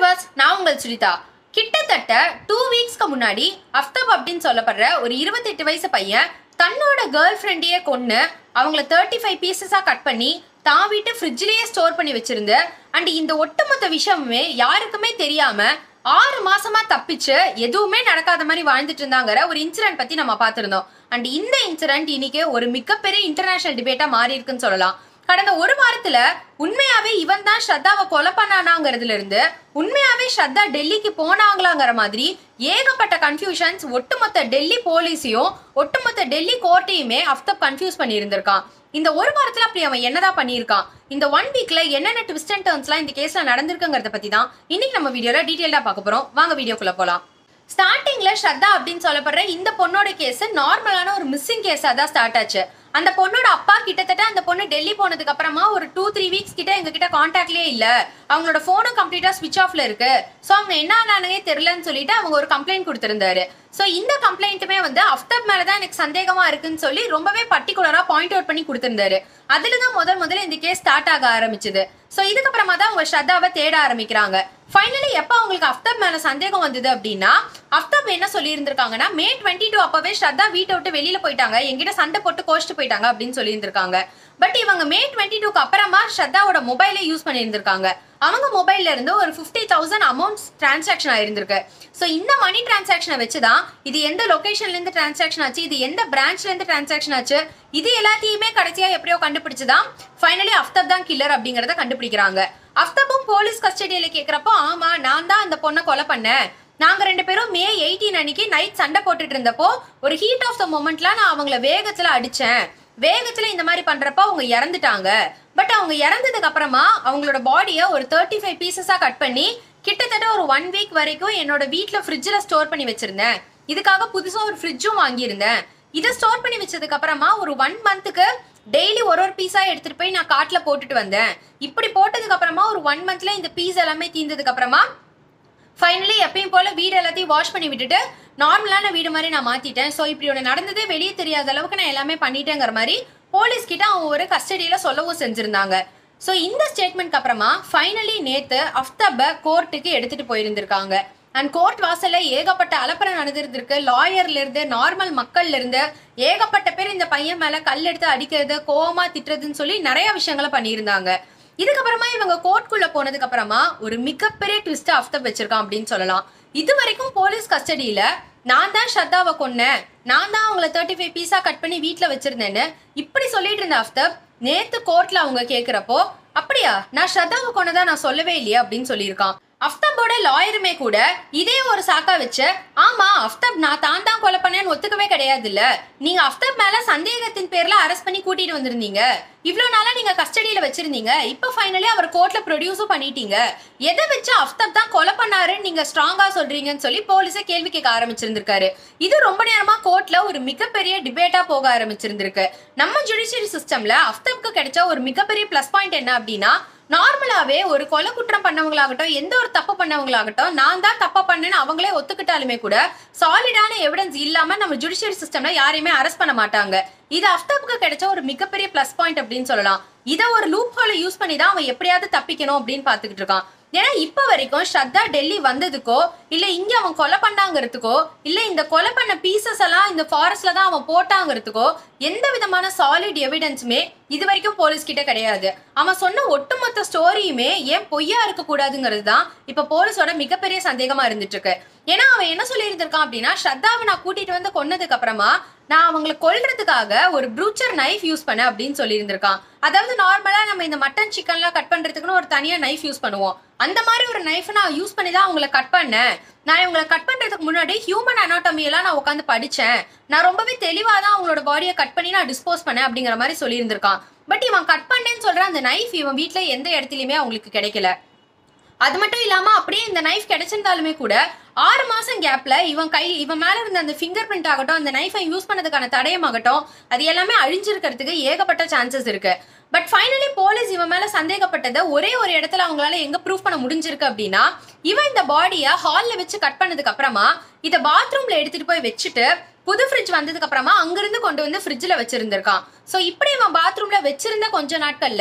viewers நான் உங்கள் சுரிதா கிட்டத்தட்ட டூ வீக்ஸ்க்கு முன்னாடி அஃப்தப் அப்படின்னு சொல்லப்படுற ஒரு இருபத்தெட்டு வயசு பையன் தன்னோட கேர்ள் ஃப்ரெண்டையே கொன்று அவங்கள தேர்ட்டி ஃபைவ் பீசஸாக கட் பண்ணி தான் வீட்டு ஃப்ரிட்ஜ்லேயே ஸ்டோர் பண்ணி வச்சிருந்து அண்ட் இந்த ஒட்டுமொத்த விஷயமுமே யாருக்குமே தெரியாம ஆறு மாசமா தப்பிச்சு எதுவுமே நடக்காத மாதிரி வாழ்ந்துட்டு இருந்தாங்கிற ஒரு இன்சிடென்ட் பத்தி நம்ம பார்த்திருந்தோம் அண்ட் இந்த இன்சிடென்ட் இன்னைக்கு ஒரு மிகப்பெரிய இன்டர்நேஷனல் டிபேட்டா மாறி இருக்குன்னு சொல்லலாம் கடந்த ஒரு வாரத்துல உண்மையாவே இவன் தான் ஸ்ரத்தாவை கொலை பண்ணானாங்கிறதுல இருந்து உண்மையாவே ஸ்ரத்தா டெல்லிக்கு போனாங்களாங்கிற மாதிரி ஏகப்பட்ட கன்ஃபியூஷன்ஸ் ஒட்டுமொத்த டெல்லி போலீஸையும் ஒட்டுமொத்த டெல்லி கோர்ட்டையுமே அஃப்தப் கன்ஃபியூஸ் பண்ணி இருந்திருக்கான் இந்த ஒரு வாரத்துல அப்படி அவன் என்னதான் பண்ணியிருக்கான் இந்த ஒன் வீக்ல என்னென்ன ட்விஸ்ட் அண்ட் டர்ன்ஸ்லாம் இந்த கேஸ்ல நடந்திருக்குங்கிறத பத்தி தான் இன்னைக்கு நம்ம வீடியோல டீடைல்டா பார்க்க போறோம் வாங்க வீடியோக்குள்ள போலாம் ஸ்டார்டிங்ல ஸ்ரத்தா அப்படின்னு சொல்லப்படுற இந்த பொண்ணோட கேஸ் நார்மலான ஒரு மிஸ்ஸிங் கேஸா தான் ஸ்டார்ட் ஆச்சு அந்த பொண்ணோட அப்பா கிட்டத்தட்ட அந்த பொண்ணு டெல்லி போனதுக்கு அப்புறமா ஒரு டூ த்ரீ வீக்ஸ் கிட்ட எங்க கிட்ட கான்டாக்ட்லயே இல்ல அவங்களோட போனும் கம்ப்ளீட்டா ஸ்விட்ச் ஆஃப்ல இருக்கு சோ அவங்க என்ன ஆனானே தெரியலன்னு சொல்லிட்டு அவங்க ஒரு கம்ப்ளைண்ட் கொடுத்திருந்தாரு சோ இந்த கம்ப்ளைண்ட்டுமே வந்து அஃப்தப் மேலதான் எனக்கு சந்தேகமா இருக்குன்னு சொல்லி ரொம்பவே பர்டிகுலரா பாயிண்ட் அவுட் பண்ணி கொடுத்திருந்தாரு அதுல தான் முதல் முதல்ல இந்த கேஸ் ஸ்டார்ட் ஆக ஆரம்பிச்சது சோ இதுக்கப்புறமா தான் அவங்க ஸ்ரத்தாவை தேட ஆரம்பிக்கிறாங்க ஃபைனலி எப்போ அவங்களுக்கு அஃப்தப் மேல சந்தேகம் வந்தது அப்படின்னா அஃப்தப் என்ன சொல்லி இருந்திருக்காங்கன்னா மே டுவெண்ட்டி டூ அப்பவே ஸ்ரத்தா வீட்டை விட்டு வெளியில போயிட்டாங்க எங்கிட்ட சண்டை போட்டு கோச்சிட்டு போயிட்டாங்க அப்படின்னு சொல்லி இருந்திருக்காங்க பட் இவங்க மே டுவெண்ட்டி டூக்கு அப்புறமா ஸ்ரத்தாவோட மொபைலை யூஸ் பண்ணியிருந்திருக்காங்க அவங்க மொபைல்ல இருந்து ஒரு ஃபிஃப்டி தௌசண்ட் அமௌண்ட் டிரான்சாக்ஷன் ஆயிருந்திருக்கு ஸோ இந்த மணி டிரான்சாக்ஷனை வச்சு தான் இது எந்த லொகேஷன்ல இருந்து டிரான்சாக்ஷன் ஆச்சு இது எந்த பிரான்ச்ல இருந்து டிரான்சாக்ஷன் ஆச்சு இது எல்லாத்தையுமே கடைசியா எப்படியோ கண்டுபிடிச்சுதான் ஃபைனலி அஃப்தப் தான் கில்லர் அப்படிங்கறத கண்டுபிடிக்கிறாங்க அஃப்தப்பும் போலீஸ் கஸ்டடியில கேக்குறப்போ ஆமா நான் தான் அந்த பொண்ணை கொலை பண்ணேன் நாங்க ரெண்டு பேரும் மே எயிட்டீன் அன்னைக்கு நைட் சண்டை போட்டுட்டு இருந்தப்போ ஒரு ஹீட் ஆஃப் த மொமெண்ட்ல நான் அவங்கள வேகத்துல அடிச்சேன் வேகத்துல இந்த மாதிரி பண்றப்ப அவங்க இறந்துட்டாங்க பட் அவங்க இறந்ததுக்கு அப்புறமா அவங்களோட பாடியை ஒரு தேர்ட்டி ஃபைவ் பீசஸா கட் பண்ணி கிட்டத்தட்ட ஒரு ஒன் வீக் வரைக்கும் என்னோட வீட்ல ஃப்ரிட்ஜில் ஸ்டோர் பண்ணி வச்சிருந்தேன் இதுக்காக புதுசா ஒரு ஃப்ரிட்ஜும் வாங்கியிருந்தேன் இதை ஸ்டோர் பண்ணி வச்சதுக்கு அப்புறமா ஒரு ஒன் மந்த்துக்கு டெய்லி ஒரு ஒரு பீஸா எடுத்துட்டு போய் நான் காட்டுல போட்டுட்டு வந்தேன் இப்படி போட்டதுக்கு அப்புறமா ஒரு ஒன் மந்த்ல இந்த பீஸ் எல்லாமே தீர்ந்ததுக்கு அப்புறமா ஃபைனலி எப்பயும் போல வீடு எல்லாத்தையும் வாஷ் பண்ணி விட்டுட்டு நார்மலான வீடு மாதிரி நான் மாத்திட்டேன் ஸோ இப்படி ஒன்று நடந்ததே வெளியே தெரியாத அளவுக்கு நான் எல்லாமே பண்ணிட்டேங்கிற மாதிரி போலீஸ் கிட்ட அவங்க ஒரு கஸ்டடியில சொல்லவும் செஞ்சிருந்தாங்க ஸோ இந்த ஸ்டேட்மெண்ட்க்கு அப்புறமா ஃபைனலி நேத்து அஃப்தப்பை கோர்ட்டுக்கு எடுத்துட்டு போயிருந்திருக்காங்க அண்ட் கோர்ட் வாசல்ல ஏகப்பட்ட அலப்பறை நடந்திருந்திருக்கு லாயர்ல இருந்து நார்மல் மக்கள்ல இருந்து ஏகப்பட்ட பேர் இந்த பையன் மேல கல் எடுத்து அடிக்கிறது கோவமா திட்டுறதுன்னு சொல்லி நிறைய விஷயங்களை பண்ணியிருந்தாங்க இதுக்கப்புறமா இவங்க கோர்ட்குள்ள போனதுக்கு அப்புறமா ஒரு மிகப்பெரிய ட்விஸ்ட் அஃப்தப் வச்சிருக்கான் அப்படின்னு சொல்லலாம் இது வரைக்கும் போலீஸ் கஸ்டடியில நான் தான் ஸ்ரத்தாவை கொன்னேன் நான் தான் அவங்கள தேர்ட்டி ஃபைவ் பீஸா கட் பண்ணி வீட்ல வச்சிருந்தேன்னு இப்படி சொல்லிட்டு இருந்த அஃப்தப் நேத்து கோர்ட்ல அவங்க கேக்குறப்போ அப்படியா நான் ஸ்ரத்தாவை கொன்னதா நான் சொல்லவே இல்லையா அப்படின்னு சொல்லியிருக்கான் அஃப்தபோட லாயருமே கூட இதே ஒரு சாக்கா வச்சு ஆமா அஃப்தப் நான் தான் தான் கொலை பண்ணேன்னு ஒத்துக்கவே கிடையாது இல்ல நீங்க அஃப்தப் மேல சந்தேகத்தின் பேர்ல அரெஸ்ட் பண்ணி கூட்டிட்டு வந்திருந்தீங்க இவ்வளவு நாளா நீங்க கஸ்டடியில வச்சிருந்தீங்க இப்ப ஃபைனலி அவர் கோர்ட்ல ப்ரொடியூஸும் பண்ணிட்டீங்க எதை வச்சு அஃப்தப் தான் கொலை பண்ணாருன்னு நீங்க ஸ்ட்ராங்கா சொல்றீங்கன்னு சொல்லி போலீஸை கேள்வி கேட்க ஆரம்பிச்சிருந்திருக்காரு இது ரொம்ப நேரமா கோர்ட்ல ஒரு மிகப்பெரிய டிபேட்டா போக ஆரம்பிச்சிருந்திருக்கு நம்ம ஜுடிஷியரி சிஸ்டம்ல அஃப்தப்க்கு கிடைச்ச ஒரு மிகப்பெரிய பிளஸ் பாயிண்ட் என்ன அப்படின்னா நார்மலாவே ஒரு கொலை குற்றம் பண்ணவங்களாகட்டும் எந்த ஒரு தப்பு பண்ணவங்களாகட்டும் நான் தான் தப்பா பண்ணேன்னு அவங்களே ஒத்துக்கிட்டாலுமே கூட சாலிடான எவிடன்ஸ் இல்லாம நம்ம ஜுடிஷியரி சிஸ்டம்ல யாரையுமே அரெஸ்ட் பண்ண மாட்டாங்க இது அஃப்தாபுக்கு கிடைச்ச ஒரு மிகப்பெரிய பிளஸ் பாயிண்ட் அப்படின்னு சொல்லலாம் இதை ஒரு லூப் ஹோல யூஸ் பண்ணி தான் அவன் எப்படியாவது தப்பிக்கணும் அப்படின்னு பாத்துக்கிட்டு இருக்கான் ஏன்னா இப்ப வரைக்கும் ஸ்ரத்தா டெல்லி வந்ததுக்கோ இல்ல இங்க அவன் கொலை பண்ணாங்கிறதுக்கோ இல்ல இந்த கொலை பண்ண பீசஸ் எல்லாம் இந்த ஃபாரஸ்ட்ல தான் அவன் போட்டாங்கிறதுக்கோ எந்த விதமான சாலிட் எவிடன்ஸுமே இது வரைக்கும் போலீஸ் கிட்ட கிடையாது அவன் சொன்ன ஒட்டுமொத்த ஸ்டோரியுமே ஏன் பொய்யா இருக்க கூடாதுங்கிறது தான் இப்ப போலீஸோட மிகப்பெரிய சந்தேகமா இருந்துட்டு இருக்கு ஏன்னா அவன் என்ன சொல்லி இருந்திருக்கான் அப்படின்னா ஸ்ரத்தாவை நான் கூட்டிட்டு வந்து கொன்னதுக்கு அப்புறமா நான் அவங்களை கொல்றதுக்காக ஒரு ப்ரூச்சர் நைஃப் யூஸ் பண்ணேன் அப்படின்னு சொல்லி இருந்திருக்கான் அதாவது நார்மலா நம்ம இந்த மட்டன் சிக்கன்லாம் கட் பண்றதுக்குன்னு ஒரு தனியா நைஃப் யூஸ் பண்ணுவோம் அந்த மாதிரி ஒரு நைஃப் நான் யூஸ் பண்ணி தான் அவங்கள கட் பண்ணேன் நான் இவங்களை கட் பண்றதுக்கு முன்னாடி ஹியூமன் அனாட்டமி எல்லாம் நான் உட்காந்து படிச்சேன் நான் ரொம்பவே தெளிவா தான் அவங்களோட பாடியை கட் பண்ணி நான் டிஸ்போஸ் பண்ணேன் அப்படிங்கிற மாதிரி சொல்லியிருந்திருக்கான் பட் இவன் கட் பண்ணேன்னு சொல்ற அந்த நைஃப் இவன் வீட்ல எந்த இடத்துலயுமே அவங்களுக்கு கிடைக்கல அது மட்டும் இல்லாம அப்படியே இந்த நைஃப் கிடைச்சிருந்தாலுமே கூட ஆறு மாசம் கேப்ல இவன் கை இவன் மேல இருந்த அந்த ஃபிங்கர் பிரிண்ட் ஆகட்டும் அந்த நைஃபை யூஸ் பண்ணதுக்கான தடயமாகட்டும் அது எல்லாமே அழிஞ்சிருக்கிறதுக்கு ஏகப்பட்ட சான்சஸ் இருக்கு பட் ஃபைனலி போலீஸ் இவன் மேல சந்தேகப்பட்டதை ஒரே ஒரு இடத்துல அவங்களால எங்க ப்ரூவ் பண்ண முடிஞ்சிருக்கு அப்படின்னா இவன் இந்த பாடியை ஹால்ல வச்சு கட் பண்ணதுக்கு அப்புறமா இதை பாத்ரூம்ல எடுத்துட்டு போய் வச்சுட்டு புது ஃப்ரிட்ஜ் வந்ததுக்கு அப்புறமா அங்கிருந்து கொண்டு வந்து ஃப்ரிட்ஜ்ல வச்சிருந்திருக்கான் சோ இப்படி இவன் பாத்ரூம்ல வச்சிருந்த கொஞ்ச நாட்கள்ல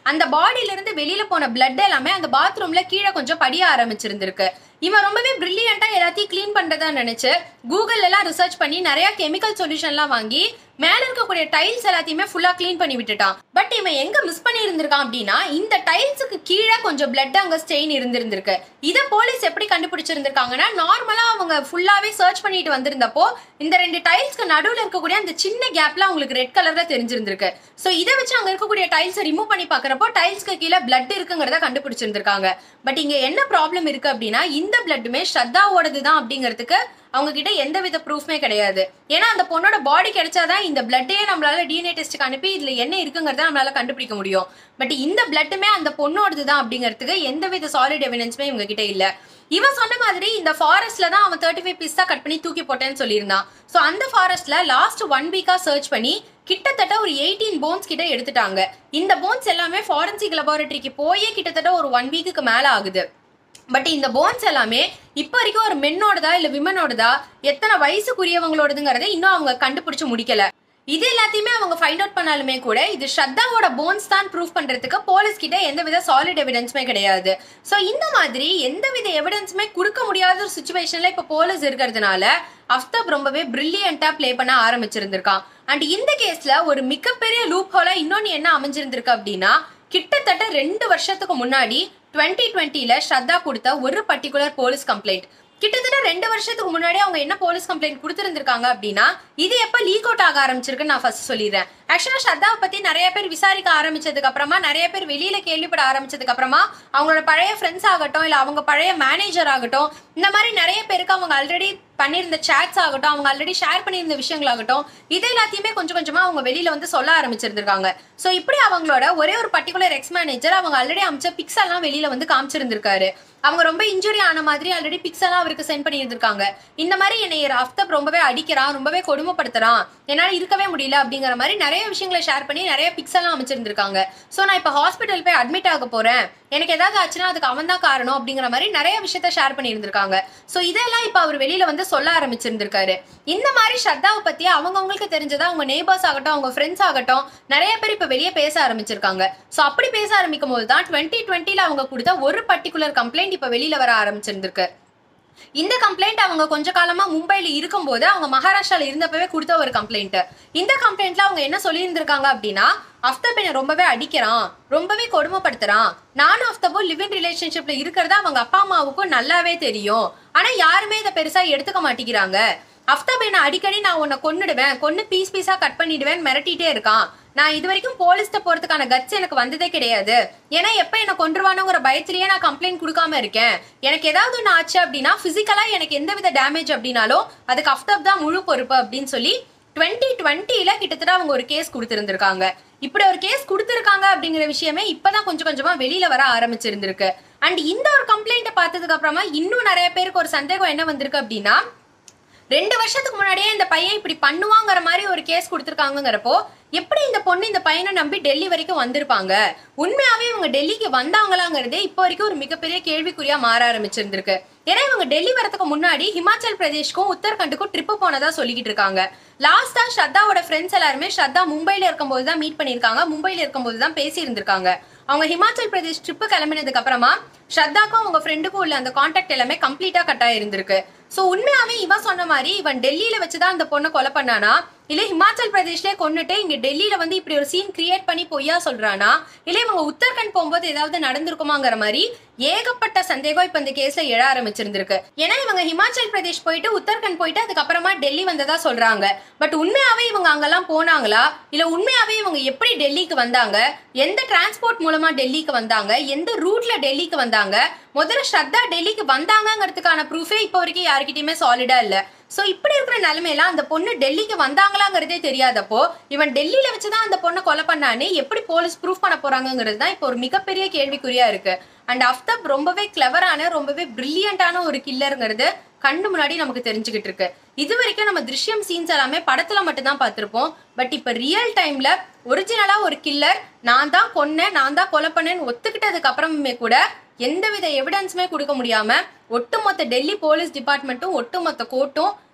அந்த பாடியில இருந்து வெளியில போன பிளட் எல்லாமே அந்த பாத்ரூம்ல கீழே கொஞ்சம் படிய ஆரம்பிச்சிருந்திருக்கு இவன் ரொம்பவே பிரில்லியண்டா எல்லாத்தையும் க்ளீன் பண்றதா நினைச்சு கூகுள் எல்லாம் ரிசர்ச் பண்ணி நிறைய கெமிக்கல் சொல்யூஷன்லாம் வாங்கி மேல இருக்கக்கூடிய டைல்ஸ் எல்லாத்தையுமே ஃபுல்லா க்ளீன் பண்ணி விட்டுட்டான் பட் இவன் எங்க மிஸ் பண்ணி இருந்திருக்கான் அப்படின்னா இந்த டைல்ஸுக்கு கீழே கொஞ்சம் பிளட் அங்க ஸ்டெயின் இருந்திருந்திருக்கு இதை போலீஸ் எப்படி கண்டுபிடிச்சிருந்திருக்காங்கன்னா நார்மலா அவங்க ஃபுல்லாவே சர்ச் பண்ணிட்டு வந்திருந்தப்போ இந்த ரெண்டு டைல்ஸ்க்கு நடுவுல இருக்கக்கூடிய அந்த சின்ன கேப்ல அவங்களுக்கு ரெட் கலர்ல தெரிஞ்சிருந்திருக்கு சோ இதை வச்சு அங்க இருக்கக்கூடிய டைல்ஸை ரிமூவ் பண்ணி பாக்குறப்போ டைல்ஸ்க்கு கீழே பிளட் இருக்குங்கிறத கண்டுபிடிச்சிருந்திருக்காங்க பட் இங்க என்ன ப்ராப்ளம் இருக்கு அப்படின்னா இந்த பிளட்டுமே ஸ்ரத்தாவோடது தான் அப்படிங்கிறதுக்கு அவங்க கிட்ட எந்த வித ப்ரூஃப்மே கிடையாது ஏன்னா அந்த பொண்ணோட பாடி கிடைச்சாதான் இந்த பிளட்டையே நம்மளால டிஎன்ஏ டெஸ்ட்டுக்கு அனுப்பி இதுல என்ன இருக்குங்கிறத நம்மளால கண்டுபிடிக்க முடியும் பட் இந்த பிளட்டுமே அந்த பொண்ணோடது தான் அப்படிங்கிறதுக்கு எந்த வித சாலிட் எவிடன்ஸுமே இவங்க கிட்ட இல்ல இவன் சொன்ன மாதிரி இந்த ஃபாரஸ்ட்ல தான் அவன் தேர்ட்டி ஃபைவ் பீஸ் தான் கட் பண்ணி தூக்கி போட்டேன்னு சொல்லியிருந்தான் ஸோ அந்த ஃபாரஸ்ட்ல லாஸ்ட் ஒன் வீக்கா சர்ச் பண்ணி கிட்டத்தட்ட ஒரு எயிட்டீன் போன்ஸ் கிட்ட எடுத்துட்டாங்க இந்த போன்ஸ் எல்லாமே ஃபாரன்சிக் லெபார்டரிக்கு போயே கிட்டத்தட்ட ஒரு ஒன் வீக்குக்கு மேல ஆகுது பட் இந்த போன்ஸ் எல்லாமே இப்போ வரைக்கும் ஒரு மென்னோடதா இல்ல விமனோடதா எத்தனை வயசுக்குரியவங்களோடதுங்கிறத இன்னும் அவங்க கண்டுபிடிச்சு முடிக்கல இது எல்லாத்தையுமே அவங்க ஃபைண்ட் அவுட் பண்ணாலுமே கூட இது ஸ்ரத்தாவோட போன்ஸ் தான் ப்ரூவ் பண்றதுக்கு போலீஸ் கிட்ட எந்தவித சாலிட் எவிடன்ஸுமே கிடையாது ஸோ இந்த மாதிரி எந்தவித எவிடன்ஸுமே கொடுக்க முடியாத ஒரு சுச்சுவேஷன்ல இப்போ போலீஸ் இருக்கிறதுனால அஃப்தாப் ரொம்பவே பிரில்லியண்டா ப்ளே பண்ண ஆரம்பிச்சிருந்திருக்கான் அண்ட் இந்த கேஸ்ல ஒரு மிகப்பெரிய லூப் ஹோலா இன்னொன்னு என்ன அமைஞ்சிருந்திருக்கு அப்படின்னா கிட்டத்தட்ட ரெண்டு வருஷத்துக்கு முன்னாடி டுவெண்ட்டி டுவெண்ட்டில ஸ்ரத்தா கொடுத்த ஒரு பர்டிகுலர் போலீஸ் கம்ப்ளைண்ட் கிட்டத்தட்ட ரெண்டு வருஷத்துக்கு முன்னாடி அவங்க என்ன போலீஸ் கம்ப்ளைண்ட் கொடுத்துருந்துருக்காங்க அப்படின்னா இது எப்ப லீக் அவுட் ஆக ஆரம்பிச்சிருக்குன்னு நான் ஃபர்ஸ்ட் சொல்லிடுறேன் ஆக்சுவலா ஸ்ரத்தாவை பத்தி நிறைய பேர் விசாரிக்க ஆரம்பிச்சதுக்கு அப்புறமா நிறைய பேர் வெளியில கேள்விப்பட ஆரம்பிச்சதுக்கு அப்புறமா அவங்களோட பழைய ஃப்ரெண்ட்ஸ் ஆகட்டும் இல்ல அவங்க பழைய மேனேஜர் ஆகட்டும் இந்த மாதிரி நிறைய பேருக்கு அவங்க ஆல்ரெடி பண்ணியிருந்த சேட்ஸ் ஆகட்டும் அவங்க ஆல்ரெடி ஷேர் பண்ணியிருந்த விஷயங்களாகட்டும் இது எல்லாத்தையுமே கொஞ்சம் கொஞ்சமா அவங்க வெளியில வந்து சொல்ல ஆரம்பிச்சிருந்திருக்காங்க ஸோ இப்படி அவங்களோட ஒரே ஒரு பர்டிகுலர் எக்ஸ் மேனேஜர் அவங்க ஆல்ரெடி அமைச்ச பிக்ஸ் எல்லாம் வெளியில வந்து காமிச்சிருந்திருக்காரு அவங்க ரொம்ப இன்ஜுரி ஆன மாதிரி ஆல்ரெடி பிக்ஸ் எல்லாம் அவருக்கு சென்ட் பண்ணியிருந்திருக்காங்க இந்த மாதிரி என்னை அஃப்தப் ரொம்பவே அடிக்கிறான் ரொம்பவே கொடுமைப்படுத்துறான் என்னால இருக்கவே முடியல அப்படிங்கிற மாதிரி நிறைய விஷயங்களை ஷேர் பண்ணி நிறைய பிக்ஸ் எல்லாம் அமைச்சிருந்திருக்காங்க ஸோ நான் இப்போ ஹாஸ்பிட்டல் போய் அட்மிட் ஆக போறேன் எனக்கு ஏதாவது ஆச்சுன்னா அதுக்கு அவன் தான் காரணம் அப்படிங்கிற மாதிரி நிறைய விஷயத்த ஷேர் பண்ணியிருந்திருக்காங்க ஸோ இதெல்லாம் இப்போ அவர் வெளியில வந்து சொல்ல ஆரம்பிச்சிருந்திருக்காரு இந்த மாதிரி ஸ்ரத்தாவை பத்தி அவங்கவுங்களுக்கு தெரிஞ்சதா அவங்க நெய்பர்ஸ் ஆகட்டும் அவங்க ஃப்ரெண்ட்ஸ் ஆகட்டும் நிறைய பேர் இப்போ வெளியே பேச ஆரம்பிச்சிருக்காங்க ஸோ அப்படி பேச ஆரம்பிக்கும் போது தான் டுவெண்ட்டி டுவெண்ட்டில அவங்க கொடுத்த ஒரு பர்டிகுலர் கம்ப்ளைண்ட் இப்போ வெளியில வர ஆரம்பிச்சிருந்திருக்கு இந்த கம்ப்ளைண்ட் அவங்க கொஞ்ச காலமா மும்பைல இருக்கும்போது அவங்க மகாராஷ்டிரால இருந்தப்பவே கொடுத்த ஒரு கம்ப்ளைண்ட் இந்த கம்ப்ளைண்ட்ல அவங்க என்ன சொல்லியிருந்திருக்காங்க அப்படின்னா அஃப்தப் என்னை ரொம்பவே அடிக்கிறான் ரொம்பவே கொடுமைப்படுத்துறான் நானும் அஃப்தபும் லிவிங் ரிலேஷன்ஷிப்ல இருக்கிறது அவங்க அப்பா அம்மாவுக்கும் நல்லாவே தெரியும் ஆனா யாருமே இதை பெருசா எடுத்துக்க மாட்டேங்கிறாங்க அஃப்தாப் என்ன அடிக்கடி நான் உன்னை கொன்னுடுவேன் கொன்னு பீஸ் பீஸா கட் பண்ணிடுவேன் மிரட்டிட்டே இருக்கான் நான் இது வரைக்கும் போலீஸ்ட்ட போறதுக்கான கட்ஸ் எனக்கு வந்ததே கிடையாது ஏன்னா எப்ப என்ன கொன்றுவானுங்கிற பயத்திலேயே நான் கம்ப்ளைண்ட் கொடுக்காம இருக்கேன் எனக்கு ஏதாவது ஒன்று ஆச்சு அப்படின்னா பிசிக்கலா எனக்கு எந்தவித டேமேஜ் அப்படின்னாலும் அதுக்கு அஃப்தாப் தான் முழு பொறுப்பு அப்படின்னு சொல்லி டுவெண்ட்டி டுவெண்ட்டில கிட்டத்தட்ட அவங்க ஒரு கேஸ் கொடுத்திருந்திருக்காங்க இப்படி ஒரு கேஸ் கொடுத்திருக்காங்க அப்படிங்கிற விஷயமே இப்பதான் கொஞ்சம் கொஞ்சமா வெளியில வர ஆரம்பிச்சிருந்திருக்கு அண்ட் இந்த ஒரு கம்ப்ளைண்ட்டை பார்த்ததுக்கு அப்புறமா இன்னும் நிறைய பேருக்கு ஒரு சந்தேகம் என்ன வந்திருக்கு அப்படின்னா ரெண்டு வருஷத்துக்கு முன்னாடியே இந்த பையன் இப்படி பண்ணுவாங்கிற மாதிரி ஒரு கேஸ் கொடுத்துருக்காங்கிறப்போ எப்படி இந்த பொண்ணு இந்த பையனை நம்பி டெல்லி வரைக்கும் வந்திருப்பாங்க உண்மையாவே இவங்க டெல்லிக்கு வந்தாங்களாங்கிறதே இப்போ வரைக்கும் ஒரு மிகப்பெரிய கேள்விக்குறியா மாற ஆரம்பிச்சிருந்திருக்கு ஏன்னா இவங்க டெல்லி வரதுக்கு முன்னாடி ஹிமாச்சல் பிரதேஷ்க்கும் உத்தரகண்டுக்கும் ட்ரிப்பு போனதா சொல்லிக்கிட்டு இருக்காங்க லாஸ்டா ஸ்ரத்தாவோட ஃப்ரெண்ட்ஸ் எல்லாருமே ஸ்ரத்தா மும்பைல இருக்கும்போது தான் மீட் பண்ணியிருக்காங்க மும்பைல இருக்கும்போது தான் பேசி இருந்திருக்காங்க அவங்க ஹிமாச்சல் பிரதேஷ் ட்ரிப்பு கிளம்பினதுக்கு அப்புறமா ஸ்ரத்தாக்கும் அவங்க ஃப்ரெண்டுக்கும் உள்ள அந்த கான்டாக்ட் எல்லாமே கம்ப்ளீட்டா கட் ஆயிருந்திருக்கு சோ உண்மையாவே இவன் சொன்ன மாதிரி இவன் டெல்லியில வச்சுதான் அந்த பொண்ணை கொலை பண்ணானா இல்ல ஹிமாச்சல் பிரதேஷ்லயே கொன்னுட்டு இங்க டெல்லியில வந்து இப்படி ஒரு சீன் கிரியேட் பண்ணி பொய்யா சொல்றானா இல்ல இவங்க உத்தரகண்ட் போகும்போது ஏதாவது நடந்திருக்குமாங்கிற மாதிரி ஏகப்பட்ட சந்தேகம் இப்ப இந்த கேஸ்ல எழ ஆரம்பிச்சிருந்திருக்கு ஏன்னா இவங்க ஹிமாச்சல் பிரதேஷ் போயிட்டு உத்தரகண்ட் போயிட்டு அதுக்கப்புறமா டெல்லி வந்ததா சொல்றாங்க பட் உண்மையாவே இவங்க அங்கெல்லாம் போனாங்களா இல்ல உண்மையாவே இவங்க எப்படி டெல்லிக்கு வந்தாங்க எந்த டிரான்ஸ்போர்ட் மூலமா டெல்லிக்கு வந்தாங்க எந்த ரூட்ல டெல்லிக்கு வந்தாங்க முதல்ல ஸ்ரத்தா டெல்லிக்கு வந்தாங்கங்கிறதுக்கான ப்ரூஃபே இப்போ வரைக்கும் யாருக்கிட்டயுமே சாலிடா இல்ல சோ இப்படி இருக்கிற நிலைமையில அந்த பொண்ணு டெல்லிக்கு வந்தாங்களாங்கிறதே தெரியாதப்போ இவன் டெல்லியில வச்சுதான் அந்த பொண்ணை கொலை பண்ணானே எப்படி போலீஸ் ப்ரூஃப் பண்ண போறாங்கிறது தான் இப்போ ஒரு மிகப்பெரிய கேள்விக்குறியா இருக்கு அண்ட் அஃப்தப் ரொம்பவே கிளவரான ரொம்பவே பிரில்லியண்டான ஒரு கில்லருங்கிறது கண்ணு முன்னாடி நமக்கு தெரிஞ்சுக்கிட்டு இருக்கு இது வரைக்கும் நம்ம திருஷ்யம் சீன்ஸ் எல்லாமே படத்துல மட்டும் தான் பார்த்திருப்போம் பட் இப்ப ரியல் டைம்ல ஒரிஜினலா ஒரு கில்லர் நான் தான் கொன்னேன் நான் தான் கொலை பண்ணேன்னு ஒத்துக்கிட்டதுக்கு அப்புறமே கூட எந்தவித எவிடன்ஸுமே கொடுக்க முடியாம ஒட்டுமொத்த டெல்லி போலீஸ் டிபார்ட்மெண்ட்டும் ஒட்டுமொத்த கோர்ட்டும்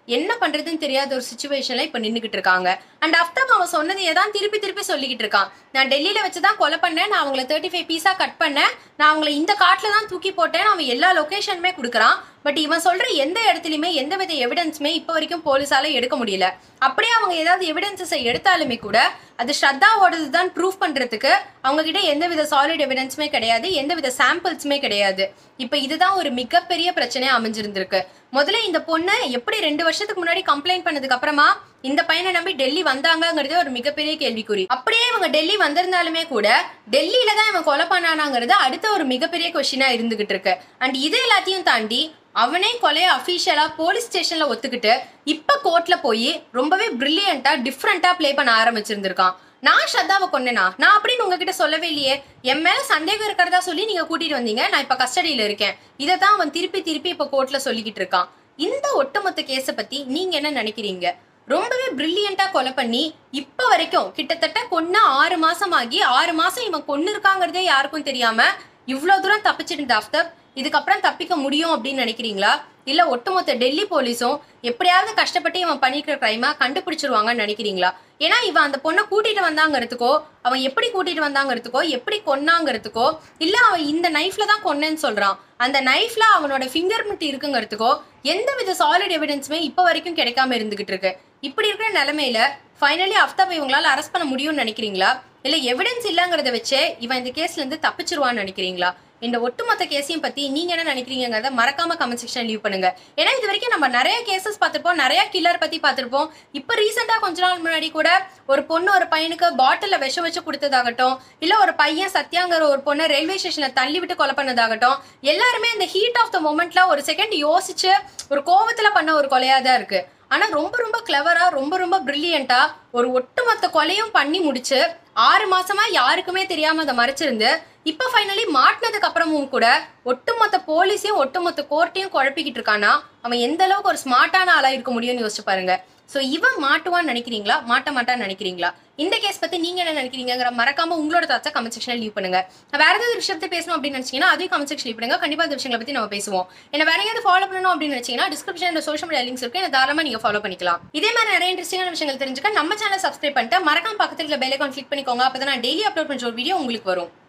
என்ன பண்றதுன்னு தெரியாத ஒரு சுச்சுவேஷன்ல இப்ப நின்னுகிட்டு இருக்காங்க அண்ட் அஃப்தப் அவன் சொன்னதையே தான் திருப்பி திருப்பி சொல்லிக்கிட்டு இருக்கான் நான் டெல்லியில வச்சுதான் கொலை பண்ணேன் நான் அவங்கள தேர்ட்டி ஃபைவ் பீஸா கட் பண்ணேன் நான் அவங்கள இந்த காட்டுல தான் தூக்கி போட்டேன் அவன் எல்லா லொகேஷனுமே கொடுக்குறான் பட் இவன் சொல்ற எந்த இடத்துலயுமே எந்த வித எவிடன்ஸுமே இப்போ வரைக்கும் போலீஸால எடுக்க முடியல அப்படியே அவங்க ஏதாவது எவிடன்சஸை எடுத்தாலுமே கூட அது ஸ்ரத்தாவோடது தான் ப்ரூஃப் பண்றதுக்கு அவங்க கிட்ட எந்த வித சாலிட் எவிடன்ஸுமே கிடையாது எந்த வித சாம்பிள்ஸுமே கிடையாது இப்போ இதுதான் ஒரு மிகப்பெரிய பிரச்சனையா அமைஞ்சிருந்திருக்கு முதல்ல இந்த பொண்ணு எப்படி ரெண்டு வருஷத்துக்கு முன்னாடி கம்ப்ளைண்ட் பண்ணதுக்கு அப்புறமா இந்த பையனை நம்பி டெல்லி வந்தாங்கங்கிறதே ஒரு மிகப்பெரிய கேள்விக்குறி அப்படியே இவங்க டெல்லி வந்திருந்தாலுமே கூட டெல்லியில தான் இவன் கொலை பண்ணானாங்கிறது அடுத்த ஒரு மிகப்பெரிய கொஸ்டினா இருந்துகிட்டு இருக்கு அண்ட் இது எல்லாத்தையும் தாண்டி அவனே கொலையை அஃபீஷியலா போலீஸ் ஸ்டேஷன்ல ஒத்துக்கிட்டு இப்ப கோர்ட்ல போய் ரொம்பவே பிரில்லியண்டா டிஃப்ரெண்டா ப்ளே பண்ண ஆரம்பிச்சிருந்திருக்கான் நான் ஸ்ரத்தாவை கொன்னேனா நான் அப்படின்னு உங்ககிட்ட சொல்லவே இல்லையே என் மேல சந்தேகம் இருக்கிறதா சொல்லி நீங்க கூட்டிட்டு வந்தீங்க நான் இப்ப கஸ்டடியில இருக்கேன் இதை தான் அவன் திருப்பி திருப்பி இப்ப கோர்ட்ல சொல்லிக்கிட்டு இருக்கான் இந்த ஒட்டுமொத்த கேஸை பத்தி நீங்க என்ன நினைக்கிறீங்க ரொம்பவே பிரில்லியண்டா கொலை பண்ணி இப்ப வரைக்கும் கிட்டத்தட்ட கொன்ன ஆறு மாசம் ஆகி ஆறு மாசம் இவன் கொன்னு இருக்காங்கிறதே யாருக்கும் தெரியாம இவ்வளவு தூரம் தப்பிச்சிருந்த அஃப்தர் இதுக்கப்புறம் தப்பிக்க முடியும் அப்படின்னு நினைக்கிறீங்களா இல்ல ஒட்டுமொத்த டெல்லி போலீஸும் எப்படியாவது கஷ்டப்பட்டு இவன் பண்ணிக்கிற கிரைமா கண்டுபிடிச்சிருவாங்கன்னு நினைக்கிறீங்களா ஏன்னா இவன் அந்த பொண்ணை கூட்டிட்டு வந்தாங்கிறதுக்கோ அவன் எப்படி கூட்டிட்டு வந்தாங்கிறதுக்கோ எப்படி கொன்னாங்கிறதுக்கோ இல்ல அவன் இந்த நைஃப்ல தான் கொன்னேன்னு சொல்றான் அந்த நைஃப்ல அவனோட ஃபிங்கர் பிரிண்ட் இருக்குங்கிறதுக்கோ எந்த வித சாலிட் எவிடன்ஸுமே இப்போ வரைக்கும் கிடைக்காம இருந்துகிட்டு இருக்கு இப்படி இருக்கிற நிலைமையில ஃபைனலி அஃப்தாப் இவங்களால அரெஸ்ட் பண்ண முடியும்னு நினைக்கிறீங்களா இல்ல எவிடன்ஸ் இல்லங்கிறத வச்சே இவன் இந்த கேஸ்ல இருந்து தப்பிச்சிருவான்னு நினைக்கிறீங்களா இந்த ஒட்டுமொத்த கேஸையும் பத்தி நீங்க என்ன நினைக்கிறீங்கிறத மறக்காம கமெண்ட் செக்ஷன் லீவ் பண்ணுங்க ஏன்னா இது வரைக்கும் நம்ம நிறைய கேசஸ் பார்த்திருப்போம் நிறைய கில்லர் பத்தி பார்த்திருப்போம் இப்ப ரீசெண்டா கொஞ்ச நாள் முன்னாடி கூட ஒரு பொண்ணு ஒரு பையனுக்கு பாட்டில்ல விஷம் வச்சு கொடுத்ததாகட்டும் இல்ல ஒரு பையன் சத்யாங்கிற ஒரு பொண்ணை ரயில்வே ஸ்டேஷன்ல தள்ளி விட்டு கொலை பண்ணதாகட்டும் எல்லாருமே இந்த ஹீட் ஆஃப் த மொமெண்ட்ல ஒரு செகண்ட் யோசிச்சு ஒரு கோவத்துல பண்ண ஒரு கொலையா தான் இருக்கு ஆனா ரொம்ப ரொம்ப கிளவரா ரொம்ப ரொம்ப பிரில்லியண்டா ஒரு ஒட்டுமொத்த கொலையும் பண்ணி முடிச்சு ஆறு மாசமா யாருக்குமே தெரியாம அதை மறைச்சிருந்து இப்ப ஃபைனலி மாட்டினதுக்கு அப்புறமும் கூட ஒட்டுமொத்த போலீஸையும் ஒட்டுமொத்த கோர்ட்டையும் குழப்பிக்கிட்டு இருக்கானா அவன் எந்த அளவுக்கு ஒரு ஸ்மார்ட்டான ஆளா இருக்க முடியும்னு யோசிச்சு பாருங்க சோ இவன் மாட்டுவான்னு நினைக்கிறீங்களா மாட்ட மாட்டான்னு நினைக்கிறீங்களா இந்த கேஸ் பத்தி நீங்க என்ன நினைக்கிறீங்கிற மறக்காம உங்களோட தாட்சா கமெண்ட் செக்ஷன்ல லீவ் பண்ணுங்க வேற ஏதாவது விஷயத்தை பேசணும் அப்படின்னு நினைச்சீங்கன்னா அதையும் கமெண்ட் செக்ஷன் லீவ் பண்ணுங்க கண்டிப்பா இந்த விஷயங்களை பத்தி நம்ம பேசுவோம் என்ன வேற எங்கேயாவது ஃபாலோ பண்ணணும் அப்படின்னு நினைச்சீங்கன்னா டிஸ்கிரிப்ஷன் சோஷியல் மீடியா லிங்க்ஸ் இருக்கு என்ன தாராளமா நீங்க ஃபாலோ பண்ணிக்கலாம் இதே மாதிரி நிறைய இன்ட்ரெஸ்டிங்கான விஷயங்கள் தெரிஞ்சுக்க நம்ம சேனல் சப்ஸ்கிரைப் பண்ணிட்டு மறக்காம பக்கத்துல பெல் ஐக்கான் கிளிக் பண்ணிக்கோங்க அப்பதான் நான் டெய்லி அப்லோட் பண்ற ஒரு வீடியோ உங்களுக்கு வரும்